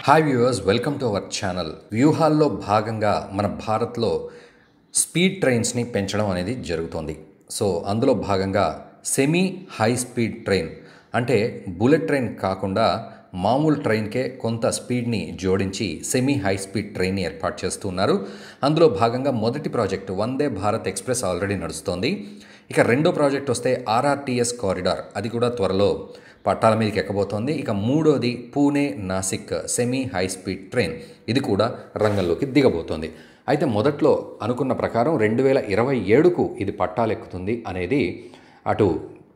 hi viewers welcome to our channel వ్యూహాల్లో భాగంగా మన భారత్లో స్పీడ్ ట్రైన్స్ని పెంచడం అనేది జరుగుతోంది సో అందులో భాగంగా సెమీ హై స్పీడ్ ట్రైన్ అంటే బుల్లెట్ ట్రైన్ కాకుండా మామూలు ట్రైన్కే కొంత స్పీడ్ని జోడించి సెమీ హై స్పీడ్ ట్రైన్ ఏర్పాటు చేస్తున్నారు అందులో భాగంగా మొదటి project Vande Bharat express already నడుస్తోంది ఇక రెండో ప్రాజెక్ట్ వస్తే ఆర్ఆర్టీఎస్ కారిడార్ అది కూడా త్వరలో పట్టాల మీదకి ఎక్కబోతోంది ఇక మూడోది Pune Nashik semi high speed train ఇది కూడా రంగంలోకి దిగబోతోంది అయితే మొదట్లో అనుకున్న ప్రకారం రెండు వేల ఇరవై ఏడుకు ఇది పట్టాలెక్కుతుంది అనేది అటు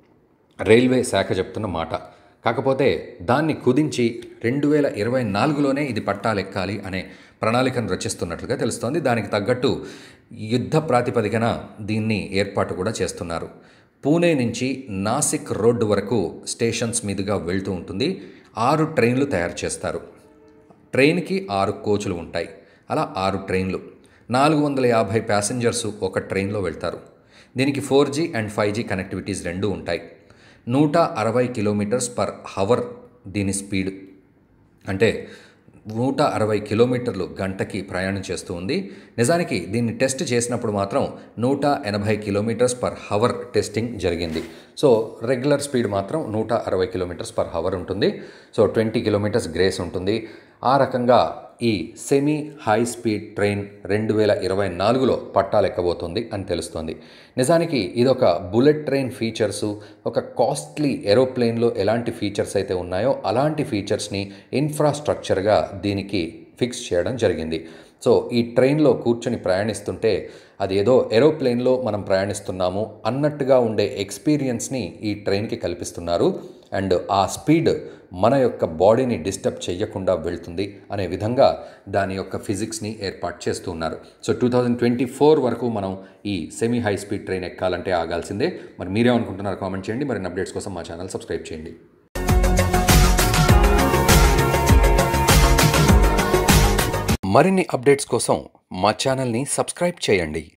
రైల్వే శాఖ చెప్తున్న మాట కాకపోతే దాన్ని కుదించి రెండు వేల ఇరవై నాలుగులోనే ఇది పట్టాలెక్కాలి అనే ప్రణాళికను రచిస్తున్నట్లుగా తెలుస్తోంది దానికి తగ్గట్టు యుద్ధ ప్రాతిపదికన దీన్ని ఏర్పాటు కూడా చేస్తున్నారు పూణే నుంచి నాసిక్ రోడ్డు వరకు స్టేషన్స్ మీదుగా వెళ్తూ ఉంటుంది ఆరు ట్రైన్లు తయారు చేస్తారు ట్రైన్కి ఆరు కోచ్లు ఉంటాయి అలా ఆరు ట్రైన్లు నాలుగు వందల యాభై ప్యాసింజర్స్ ఒక ట్రైన్లో వెళ్తారు దీనికి four G and five G connectivities రెండూ ఉంటాయి నూట అరవై కిలోమీటర్స్ పర్ హవర్ దీని స్పీడ్ అంటే నూట అరవై కిలోమీటర్లు గంటకి ప్రయాణం చేస్తూ ఉంది నిజానికి దీన్ని టెస్ట్ చేసినప్పుడు మాత్రం నూట ఎనభై కిలోమీటర్స్ పర్ హవర్ టెస్టింగ్ జరిగింది సో రెగ్యులర్ స్పీడ్ మాత్రం నూట అరవై కిలోమీటర్స్ పర్ హవర్ ఉంటుంది సో ట్వంటీ కిలోమీటర్స్ గ్రేస్ ఉంటుంది ఆ రకంగా ఈ సెమీ హై స్పీడ్ ట్రైన్ రెండు వేల ఇరవై నాలుగులో పట్టాలెక్కబోతుంది అని తెలుస్తోంది నిజానికి ఇదొక బుల్లెట్ ట్రైన్ ఫీచర్సు ఒక కాస్ట్లీ ఏరోప్లేన్లో ఎలాంటి ఫీచర్స్ అయితే ఉన్నాయో అలాంటి ఫీచర్స్ని ఇన్ఫ్రాస్ట్రక్చర్గా దీనికి ఫిక్స్ చేయడం జరిగింది సో ఈ ట్రైన్లో కూర్చొని ప్రయాణిస్తుంటే అది ఏదో ఏరోప్లేన్లో మనం ప్రయాణిస్తున్నాము అన్నట్టుగా ఉండే ఎక్స్పీరియన్స్ని ఈ ట్రైన్కి కల్పిస్తున్నారు అండ్ ఆ స్పీడ్ మన యొక్క బాడీని డిస్టర్బ్ చేయకుండా వెళ్తుంది అనే విధంగా దాని యొక్క ఫిజిక్స్ని ఏర్పాటు చేస్తున్నారు so two thousand twenty four వరకు మనం ఈ సెమీ హై స్పీడ్ ట్రైన్ ఎక్కాలంటే ఆగాల్సిందే మరి మీరేమనుకుంటున్నారు కామెంట్ చేయండి మరిన్ని అప్డేట్స్ కోసం మా ఛానల్ సబ్స్క్రైబ్ చేయండి మరిన్ని అప్డేట్స్ కోసం మా ఛానల్ని సబ్స్క్రైబ్ చేయండి